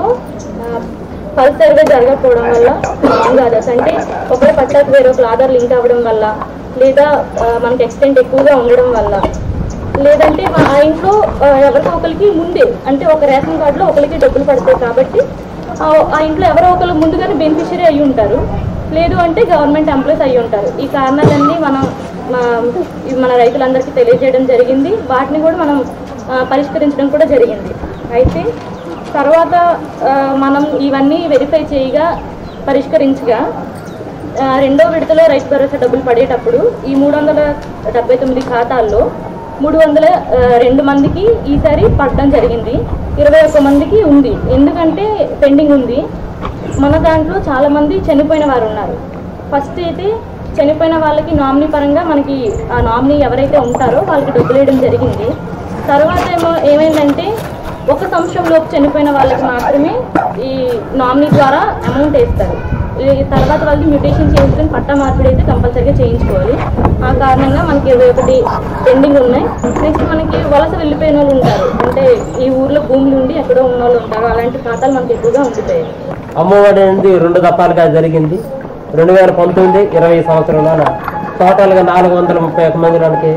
పల్స్ సర్వే జరగకపోవడం వల్ల రాంగ్ ఆధార్స్ అంటే ఒకరి పట్టాకు వేరే ఒకరు ఆధార్ లింక్ అవ్వడం వల్ల లేదా ఆ, మనకి ఎక్స్టెంట్ ఎక్కువగా ఉండడం వల్ల లేదంటే మా- ఆ ఇంట్లో ఆ, ఎవరికో ఒకరికి ముందే అంటే ఒక రేషన్ కార్డులో ఒకరికి డబ్బులు పడతాయి కాబట్టి ఆ ఆ ఇంట్లో ఎవరో ఒకరు ముందుగానే బెనిఫిషరీ అయ్యి ఉంటారు లేదు అంటే గవర్నమెంట్ ఎంప్లాయీస్ అయ్యి ఉంటారు ఈ కారణాలన్నీ మనం మా- ఇవి మన రైతులందరికీ తెలియజేయడం జరిగింది వాటిని కూడా మనం ఆ, పరిష్కరించడం కూడా జరిగింది అయితే తర్వాత ఆ, మనం ఇవన్నీ వెరిఫై చేయగా పరిష్కరించగా ఆ, రెండో విడతలో రైతు భరోసా డబ్బులు పడేటప్పుడు ఈ మూడు వందల డెబ్బై తొమ్మిది ఖాతాల్లో మూడు వందల ఆ, రెండు మందికి ఈసారి పడడం జరిగింది ఇరవై ఒక్క మందికి ఉంది ఎందుకంటే పెండింగ్ ఉంది మన దాంట్లో చాలా మంది చనిపోయిన వారు ఉన్నారు ఫస్ట్ అయితే చనిపోయిన వాళ్ళకి నామినీ పరంగా మనకి ఆ నామినీ ఎవరైతే ఉంటారో వాళ్ళకి డబ్బులు వేయడం జరిగింది తర్వాత ఏమో ఏమైందంటే ఒక సంవత్సరంలోపు చనిపోయిన వాళ్ళకి మాత్రమే ఈ నామినీ ద్వారా అమౌంట్ వేస్తారు ఈ తర్వాత వాళ్ళు మ్యూటేషన్ చేయించుకొని పట్టా మార్పిడి అయితే కంపల్సరీగా చేయించుకోవాలి ఆ కారణంగా మనకి ఇరవై ఒకటి పెండింగ్ ఉన్నాయి నెక్స్ట్ మనకి వలస వెళ్ళిపోయిన వాళ్ళు ఉంటారు అంటే ఈ ఊర్లో భూములు ఉండి ఎక్కడో ఉన్న వాళ్ళు ఉంటారు అలాంటి ఖాతాలు మనకి ఎక్కువగా ఉండిపోయాయి అమ్మఒడి అనేది రెండు దఫాలుగా జరిగింది రెండు వేల పంతొమ్మిది ఇరవై సంవత్సరంలోన టోటల్గా నాలుగు వందల ముప్పై ఒక మంది మనకి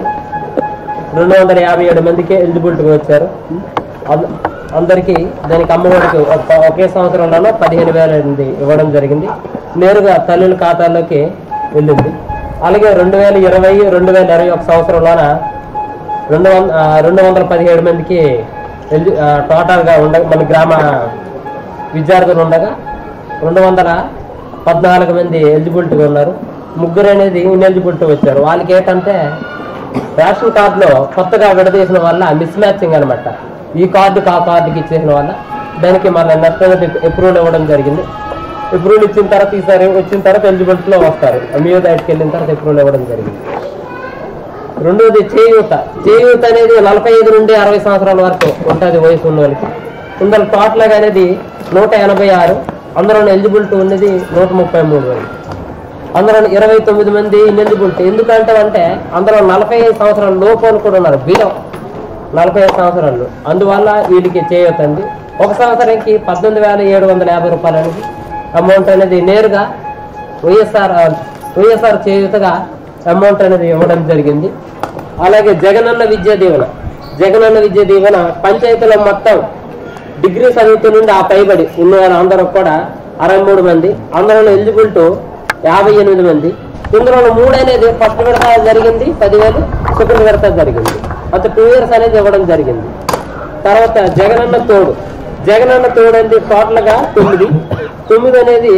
రెండు వందల యాభై ఏడు మందికి ఎలిజిబిలిటీగా వచ్చారు అంద- అందరికీ దానికి అమ్మఒడికి ఒక- ఒకే సంవత్సరంలోనూ పదిహేను వేల ఎనిమిది ఇవ్వడం జరిగింది నేరుగా తల్లుల ఖాతాల్లోకి వెళ్ళింది అలాగే రెండు వేల ఇరవై రెండు వేల ఇరవై ఒక సంవత్సరంలోన రెండు వంద ఆ, రెండు వందల పదిహేడు మందికి ఎలి ఆ, టోటల్గా ఉండ మన గ్రామ విద్యార్థులు ఉండగా రెండు వందల పద్నాలుగు మంది ఎలిజిబిలిటీగా ఉన్నారు ముగ్గురు అనేది ఇన్ఎలిజిబిలిటీ వచ్చారు వాళ్ళకి ఏంటంటే రేషన్ కార్డులో కొత్తగా విడదీసిన వల్ల మిస్ మ్యాచింగ్ అనమాట ఈ కార్డుకి ఆ కార్డుకి ఇచ్చేసిన వల్ల దానికి మళ్ళీ నెక్స్ట్ అప్రూవల్ ఇవ్వడం జరిగింది అప్రూవల్ ఇచ్చిన తర్వాత ఈసారి వచ్చిన తర్వాత ఎలిజిబిలిటీలో వస్తారు మీ దగ్గరికి వెళ్ళిన తర్వాత అప్రూవల్ ఇవ్వడం జరిగింది రెండోది చేయూత చేయూత అనేది నలభై ఐదు నుండి అరవై సంవత్సరాల వరకు ఉంటుంది వయసు ఉన్న వాళ్ళకి ఇందులో టోటల్గా అనేది నూట ఎనభై ఆరు అందులో ఎలిజిబిలిటీ ఉన్నది నూట ముప్పై మూడు వరకు అందులో ఇరవై తొమ్మిది మంది ఇన్ఎలిజిబిలిటీ ఎందుకంటే అంటే అందులో నలభై ఐదు సంవత్సరాల లోపల కూడా ఉన్నారు బిలో నలభై ఐదు సంవత్సరాలు అందువల్ల వీటికి చేయొద్దండి ఒక సంవత్సరానికి పద్దెనిమిది వేల ఏడు వందల యాభై రూపాయలు అనేది అమౌంట్ అనేది నేరుగా వైఎస్ఆర్ వైఎస్ఆర్ చేయుతగా అమౌంట్ అనేది ఇవ్వడం జరిగింది అలాగే జగనన్న విద్యా దీవెన జగనన్న విద్యా దీవెన పంచాయతీలో మొత్తం డిగ్రీ చదువుతూ నుండి ఆ పైబడి ఉన్న వాళ్ళందరూ కూడా అరవై మూడు మంది అందులో ఎలిజిబిలిటీ యాభై ఎనిమిది మంది ఇందులో మూడు అనేది ఫస్ట్ విడత జరిగింది పదివేలు సెకండ్ విడత జరిగింది అంత టూ ఇయర్స్ అనేది ఇవ్వడం జరిగింది తర్వాత జగనన్న తోడు జగనన్న తోడు అనేది టోటల్ గా తొమ్మిది తొమ్మిది అనేది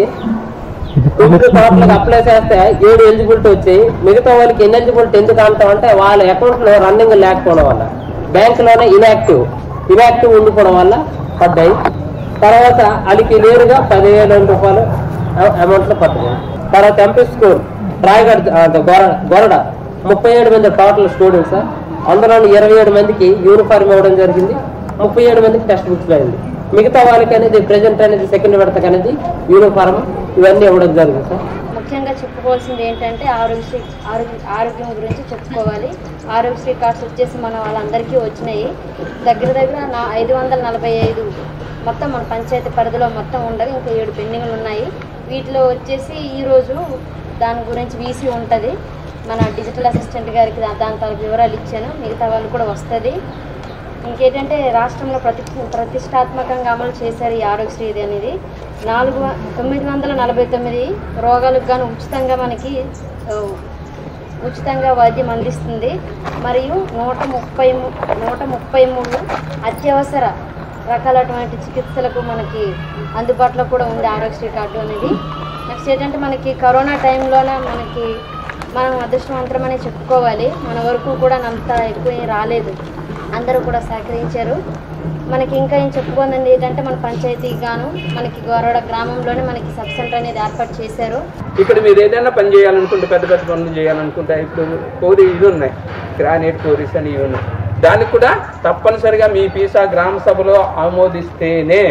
తొమ్మిది టోటల్ అప్లై చేస్తే ఏడు ఎలిజిబిలిటీ వచ్చాయి మిగతా వాళ్ళకి ఎన్ని ఎలిజిబిలిటీ ఎందుకు అంటాం అంటే వాళ్ళ అకౌంట్ లో రన్నింగ్ లేకపోవడం వల్ల బ్యాంక్ లోనే ఇన్యాక్టివ్ ఇన్యాక్టివ్ ఉండిపోవడం వల్ల పడ్డాయి తర్వాత వాళ్ళకి నేరుగా పదివేల రూపాయలు అమౌంట్ లో పడ్డాయి తర్వాత ఎంపీ స్కూల్ రాయగఢ్ అంటే గొర- గొరడ ముప్పై ఏడు మంది టోటల్ స్టూడెంట్స్ అందులో ఇరవై ఏడు మందికి యూనిఫామ్ ఇవ్వడం జరిగింది ముప్పై ఏడు మందికి టెక్స్ట్ బుక్స్ అయింది మిగతా వాళ్ళకి అనేది ప్రెజెంట్ అనేది సెకండ్ విడతకి అనేది యూనిఫామ్ ఇవన్నీ ఇవ్వడం జరిగింది సార్ ముఖ్యంగా చెప్పుకోవాల్సింది ఏంటంటే ఆరోగ్యశ్రీ ఆరోగ్య ఆరోగ్యం గురించి చెప్పుకోవాలి ఆరోగ్యశ్రీ కార్డ్స్ వచ్చేసి మన వాళ్ళందరికీ వచ్చినాయి దగ్గర దగ్గర నా ఐదు వందల నలభై ఐదు మొత్తం మన పంచాయతీ పరిధిలో మొత్తం ఉండగా ఇంకా ఏడు పెండింగ్లు ఉన్నాయి వీటిలో వచ్చేసి ఈరోజు దాని గురించి వీసీ ఉంటుంది మన డిజిటల్ అసిస్టెంట్ గారికి దా- దాని తాలూకు వివరాలు ఇచ్చాను మిగతా వాళ్ళు కూడా వస్తుంది ఇంకేంటంటే రాష్ట్రంలో ప్రతి ప్రతిష్టాత్మకంగా అమలు చేశారు ఈ ఆరోగ్యశ్రీ ఇది అనేది నాలుగు వ- తొమ్మిది వందల నలభై తొమ్మిది రోగాలకు గాను ఉచితంగా మనకి ఆ, ఉచితంగా వైద్యం అందిస్తుంది మరియు నూట ముప్పై ము- నూట ముప్పై మూడు అత్యవసర రకాలటువంటి చికిత్సలకు మనకి అందుబాటులో కూడా ఉంది ఆరోగ్యశ్రీ కార్డు అనేది నెక్స్ట్ ఏంటంటే మనకి కరోనా టైంలోన మనకి మనం అదృష్టవంతరమని చెప్పుకోవాలి మన వరకు కూడా అంత ఎక్కువ ఏం రాలేదు అందరూ కూడా సహకరించారు మనకి ఇంకా ఏం చెప్పుకుందండి ఏంటంటే మన పంచాయతీ గాను మనకి గోరవాడ గ్రామంలోనే మనకి సబ్ సెంటర్ అనేది ఏర్పాటు చేశారు ఇక్కడ మీరు ఏదైనా పని చేయాలనుకుంటే పెద్ద పెద్ద పనులు చేయాలనుకుంటే ఇప్పుడు కోరి ఇవి ఉన్నాయి గ్రానైట్ కోరీస్ అని ఇవి ఉన్నాయి దానికి కూడా తప్పనిసరిగా మీ పీసా గ్రామ సభలో ఆమోదిస్తేనే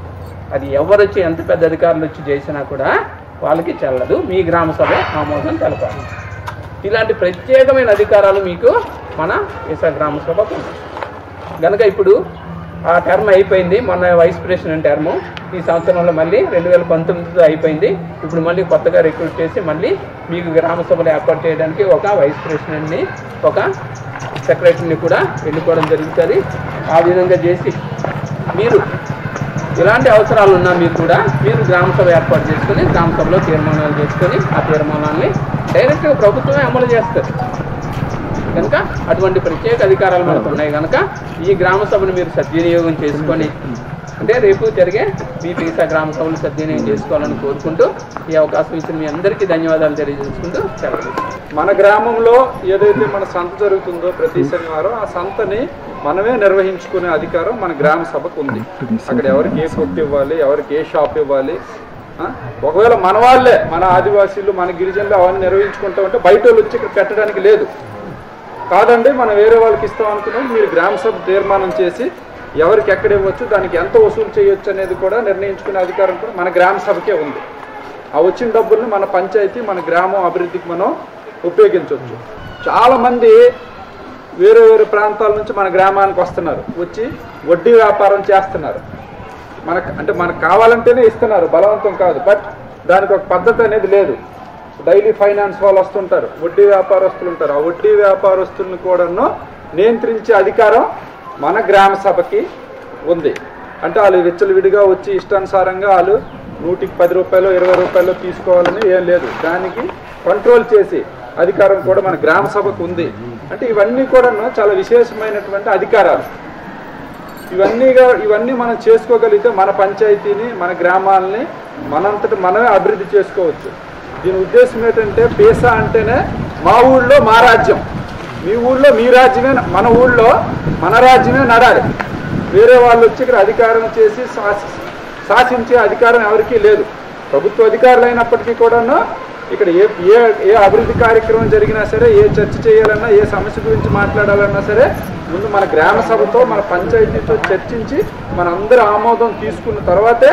అది ఎవరు వచ్చి ఎంత పెద్ద అధికారులు వచ్చి చేసినా కూడా వాళ్ళకి చెల్లదు మీ గ్రామ సభ ఆమోదం తెలపాలి ఇలాంటి ప్రత్యేకమైన అధికారాలు మీకు మన పీసా గ్రామ సభకు ఉన్నాయి కనుక ఇప్పుడు ఆ టర్మ్ అయిపోయింది మొన్న వైస్ ప్రెసిడెంట్ టర్మ్ ఈ సంవత్సరంలో మళ్ళీ రెండు వేల పంతొమ్మిదితో అయిపోయింది ఇప్పుడు మళ్ళీ కొత్తగా రిక్రూట్ చేసి మళ్ళీ మీకు గ్రామ సభలు ఏర్పాటు చేయడానికి ఒక వైస్ ప్రెసిడెంట్ని ఒక సెక్రటరీని కూడా ఎన్నుకోవడం జరుగుతుంది ఆ విధంగా చేసి మీరు ఎలాంటి అవసరాలు ఉన్నా మీకు కూడా మీరు గ్రామ సభ ఏర్పాటు చేసుకొని గ్రామ సభలో తీర్మానాలు చేసుకొని ఆ తీర్మానాన్ని డైరెక్ట్గా ప్రభుత్వమే అమలు చేస్తారు కనుక అటువంటి ప్రత్యేక అధికారాలు మనకు ఉన్నాయి కనుక ఈ గ్రామ సభను మీరు సద్వినియోగం చేసుకొని అంటే రేపు జరిగే మీ పీసా గ్రామ సభలు సద్వినియోగం చేసుకోవాలని కోరుకుంటూ ఈ అవకాశం ఇచ్చిన మీ అందరికీ ధన్యవాదాలు తెలియజేసుకుంటూ సెలవు మన గ్రామంలో ఏదైతే మన సంత జరుగుతుందో ప్రతి శనివారం ఆ సంతని మనమే నిర్వహించుకునే అధికారం మన గ్రామ సభకు ఉంది అక్కడ ఎవరికి ఏ కొట్టు ఇవ్వాలి ఎవరికి ఏ షాప్ ఇవ్వాలి ఆ? ఒకవేళ మన వాళ్ళే మన ఆదివాసీలు మన గిరిజనులు అవన్నీ నిర్వహించుకుంటా ఉంటే బయట వాళ్ళు వచ్చి ఇక్కడ పెట్టడానికి లేదు కాదండి మనం వేరే వాళ్ళకి ఇస్తాం అనుకున్నాం మీరు గ్రామ సభ తీర్మానం చేసి ఎవరికి ఎక్కడ ఇవ్వచ్చు దానికి ఎంత వసూలు చేయొచ్చు అనేది కూడా నిర్ణయించుకునే అధికారం కూడా మన గ్రామ సభకే ఉంది ఆ వచ్చిన డబ్బుల్ని మన పంచాయతీ మన గ్రామం అభివృద్ధికి మనం ఉపయోగించవచ్చు చాలామంది వేరే వేరే ప్రాంతాల నుంచి మన గ్రామానికి వస్తున్నారు వచ్చి వడ్డీ వ్యాపారం చేస్తున్నారు మనకు అంటే మనకు కావాలంటేనే ఇస్తున్నారు బలవంతం కాదు బట్ దానికి ఒక పద్ధతి అనేది లేదు డైలీ ఫైనాన్స్ వాళ్ళు వస్తుంటారు వడ్డీ వ్యాపారస్తులు ఉంటారు ఆ వడ్డీ వ్యాపారస్తులను కూడాను నియంత్రించే అధికారం మన గ్రామ సభకి ఉంది అంటే వాళ్ళు విచ్చలవిడిగా వచ్చి ఇష్టానుసారంగా వాళ్ళు నూటికి పది రూపాయలు ఇరవై రూపాయలు తీసుకోవాలని ఏం లేదు దానికి కంట్రోల్ చేసి అధికారం కూడా మన గ్రామ సభకు ఉంది అంటే ఇవన్నీ కూడాను చాలా విశేషమైనటువంటి అధికారాలు ఇవన్నీగా ఇవన్నీ మనం చేసుకోగలిగితే మన పంచాయతీని మన గ్రామాలని మనంతట మనమే అభివృద్ధి చేసుకోవచ్చు దీని ఉద్దేశం ఏంటంటే పేసా అంటేనే మా ఊళ్ళో మా రాజ్యం మీ ఊళ్ళో మీ రాజ్యమే మన ఊళ్ళో మన రాజ్యమే నడాలి వేరే వాళ్ళు వచ్చి ఇక్కడ అధికారం చేసి శాసి- శాసించే అధికారం ఎవరికీ లేదు ప్రభుత్వ అధికారులు అయినప్పటికీ కూడాను ఇక్కడ ఏ ఏ ఏ అభివృద్ధి కార్యక్రమం జరిగినా సరే ఏ చర్చ చేయాలన్నా ఏ సమస్య గురించి మాట్లాడాలన్నా సరే ముందు మన గ్రామ సభతో మన పంచాయతీతో చర్చించి మన ఆమోదం తీసుకున్న తర్వాతే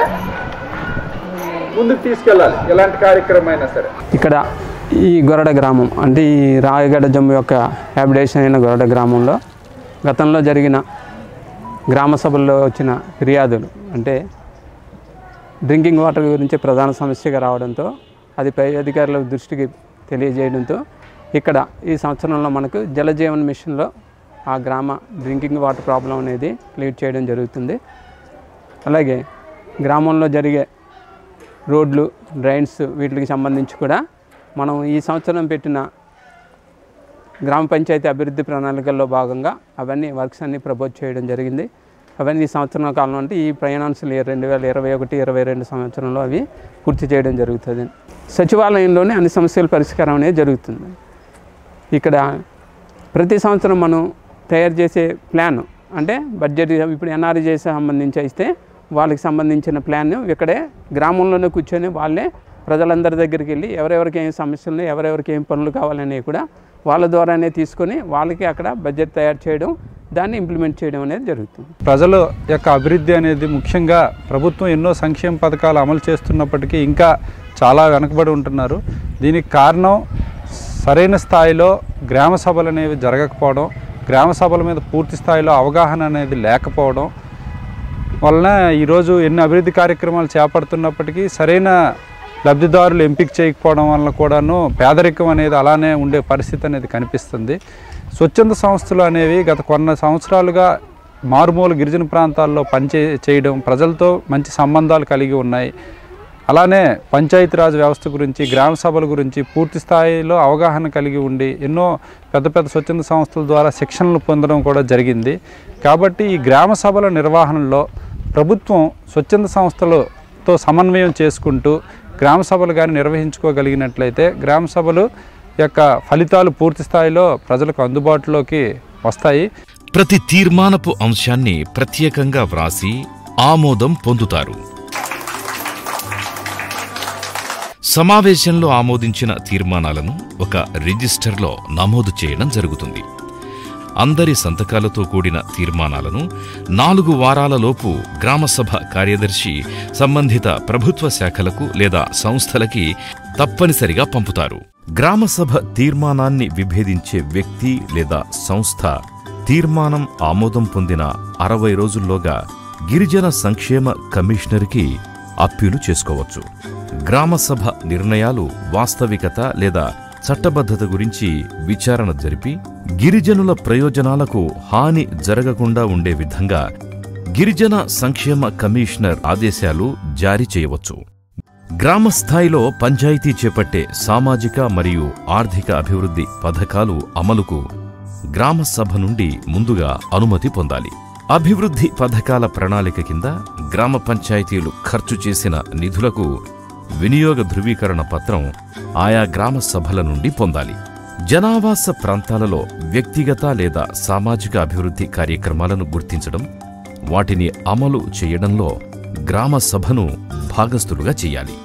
ముందుకు తీసుకెళ్ళాలి ఎలాంటి కార్యక్రమం అయినా సరే ఇక్కడ ఈ గొరడ గ్రామం అంటే ఈ రాయగడ జమ్ము యొక్క హ్యాబిటేషన్ అయిన గొరడ గ్రామంలో గతంలో జరిగిన గ్రామ సభల్లో వచ్చిన ఫిర్యాదులు అంటే డ్రింకింగ్ వాటర్ గురించి ప్రధాన సమస్యగా రావడంతో అది పై అధికారుల దృష్టికి తెలియజేయడంతో ఇక్కడ ఈ సంవత్సరంలో మనకు జలజీవన్ మిషన్లో ఆ గ్రామ డ్రింకింగ్ వాటర్ ప్రాబ్లం అనేది లీడ్ చేయడం జరుగుతుంది అలాగే గ్రామంలో జరిగే రోడ్లు డ్రైన్స్ వీటికి సంబంధించి కూడా మనం ఈ సంవత్సరం పెట్టిన గ్రామ పంచాయతీ అభివృద్ధి ప్రణాళికల్లో భాగంగా అవన్నీ వర్క్స్ అన్నీ ప్రపోజ్ చేయడం జరిగింది అవన్నీ ఈ సంవత్సరం కాలం అంటే ఈ ఫైనాన్షియల్ ఇయర్ రెండు వేల ఇరవై ఒకటి ఇరవై రెండు సంవత్సరంలో అవి పూర్తి చేయడం జరుగుతుంది సచివాలయంలోనే అన్ని సమస్యల పరిష్కారం అనేది జరుగుతుంది ఇక్కడ ప్రతి సంవత్సరం మనం తయారు చేసే ప్లాన్ అంటే బడ్జెట్ ఇప్పుడు ఎన్ఆర్జీ సంబంధించి అయితే వాళ్ళకి సంబంధించిన ప్లాన్ ఇక్కడే గ్రామంలోనే కూర్చొని వాళ్ళే ప్రజలందరి దగ్గరికి వెళ్ళి ఎవరెవరికి ఏం సమస్యలు ఉన్నాయి ఎవరెవరికి ఏం పనులు కావాలనేవి కూడా వాళ్ళ ద్వారానే తీసుకొని వాళ్ళకి అక్కడ బడ్జెట్ తయారు చేయడం దాన్ని ఇంప్లిమెంట్ చేయడం అనేది జరుగుతుంది ప్రజల యొక్క అభివృద్ధి అనేది ముఖ్యంగా ప్రభుత్వం ఎన్నో సంక్షేమ పథకాలు అమలు చేస్తున్నప్పటికీ ఇంకా చాలా వెనకబడి ఉంటున్నారు దీనికి కారణం సరైన స్థాయిలో గ్రామ సభలు అనేవి జరగకపోవడం గ్రామ సభల మీద పూర్తి స్థాయిలో అవగాహన అనేది లేకపోవడం వలన ఈరోజు ఎన్ని అభివృద్ధి కార్యక్రమాలు చేపడుతున్నప్పటికీ సరైన లబ్ధిదారులు ఎంపిక చేయకపోవడం వలన కూడాను పేదరికం అనేది అలానే ఉండే పరిస్థితి అనేది కనిపిస్తుంది స్వచ్ఛంద సంస్థలు అనేవి గత కొన్ని సంవత్సరాలుగా మారుమూల గిరిజన ప్రాంతాల్లో పనిచే చేయడం ప్రజలతో మంచి సంబంధాలు కలిగి ఉన్నాయి అలానే పంచాయతీరాజ్ వ్యవస్థ గురించి గ్రామ సభల గురించి పూర్తి స్థాయిలో అవగాహన కలిగి ఉండి ఎన్నో పెద్ద పెద్ద స్వచ్ఛంద సంస్థల ద్వారా శిక్షణలు పొందడం కూడా జరిగింది కాబట్టి ఈ గ్రామ సభల నిర్వహణలో ప్రభుత్వం స్వచ్ఛంద సంస్థలతో సమన్వయం చేసుకుంటూ గ్రామ సభలు కానీ నిర్వహించుకోగలిగినట్లయితే గ్రామ సభలు యొక్క ఫలితాలు పూర్తి స్థాయిలో ప్రజలకు అందుబాటులోకి వస్తాయి ప్రతి తీర్మానపు అంశాన్ని ప్రత్యేకంగా వ్రాసి ఆమోదం పొందుతారు సమావేశంలో ఆమోదించిన తీర్మానాలను ఒక రిజిస్టర్లో నమోదు చేయడం జరుగుతుంది అందరి సంతకాలతో కూడిన తీర్మానాలను నాలుగు వారాలలోపు గ్రామసభ కార్యదర్శి సంబంధిత ప్రభుత్వ శాఖలకు లేదా సంస్థలకి తప్పనిసరిగా పంపుతారు గ్రామసభ తీర్మానాన్ని విభేదించే వ్యక్తి లేదా సంస్థ తీర్మానం ఆమోదం పొందిన అరవై రోజుల్లోగా గిరిజన సంక్షేమ కమిషనర్కి అప్పీలు చేసుకోవచ్చు గ్రామసభ నిర్ణయాలు వాస్తవికత లేదా చట్టబద్ధత గురించి విచారణ జరిపి గిరిజనుల ప్రయోజనాలకు హాని జరగకుండా ఉండే విధంగా గిరిజన సంక్షేమ కమిషనర్ ఆదేశాలు జారీ చేయవచ్చు గ్రామ స్థాయిలో పంచాయతీ చేపట్టే సామాజిక మరియు ఆర్థిక అభివృద్ధి పథకాలు అమలుకు గ్రామ సభ నుండి ముందుగా అనుమతి పొందాలి అభివృద్ధి పథకాల ప్రణాళిక కింద గ్రామ పంచాయతీలు ఖర్చు చేసిన నిధులకు వినియోగ ధృవీకరణ పత్రం ఆయా గ్రామ సభల నుండి పొందాలి జనావాస ప్రాంతాలలో వ్యక్తిగత లేదా సామాజిక అభివృద్ధి కార్యక్రమాలను గుర్తించడం వాటిని అమలు చేయడంలో గ్రామ సభను భాగస్థులుగా చేయాలి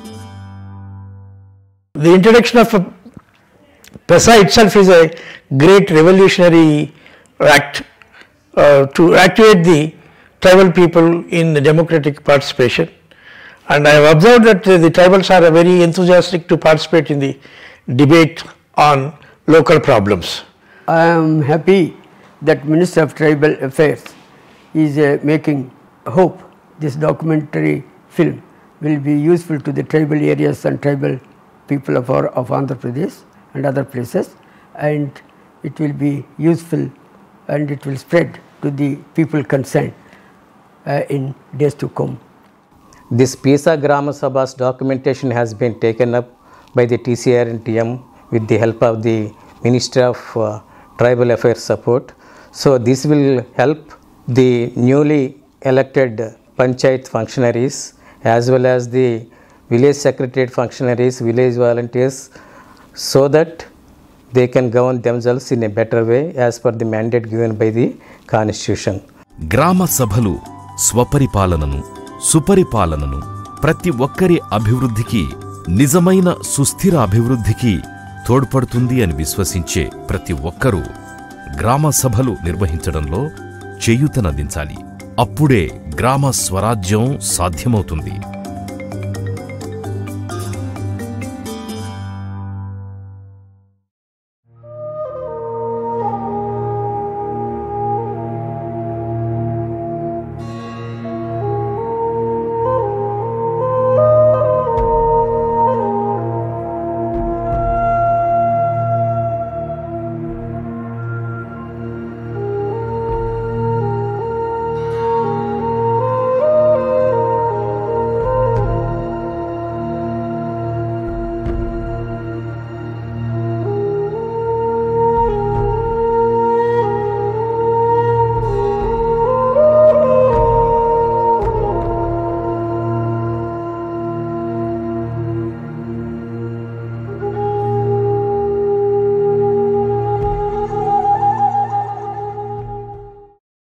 The introduction of a PESA itself is a great revolutionary act uh, to activate the tribal people in the democratic participation. And I have observed that uh, the tribals are very enthusiastic to participate in the debate on local problems. I am happy that Minister of Tribal Affairs is uh, making hope this documentary film will be useful to the tribal areas and tribal people of, our, of Andhra Pradesh and other places and it will be useful and it will spread to the people concerned uh, in days to come. This PISA Grama Sabha's documentation has been taken up by the TCR and TM with the help of the Ministry of uh, Tribal Affairs support. So this will help the newly elected panchayat functionaries as well as the village secretariat functionaries, village volunteers so that they can govern themselves in a better way as per the mandate given by the constitution. గ్రామ సభలు స్వపరిపాలనను సుపరిపాలనను ప్రతి ఒక్కరి అభివృద్ధికి నిజమైన సుస్థిర అభివృద్ధికి తోడ్పడుతుంది అని విశ్వసించే ప్రతి ఒక్కరూ గ్రామ సభలు నిర్వహించడంలో చేయూతనందించాలి అప్పుడే గ్రామ స్వరాజ్యం సాధ్యమవుతుంది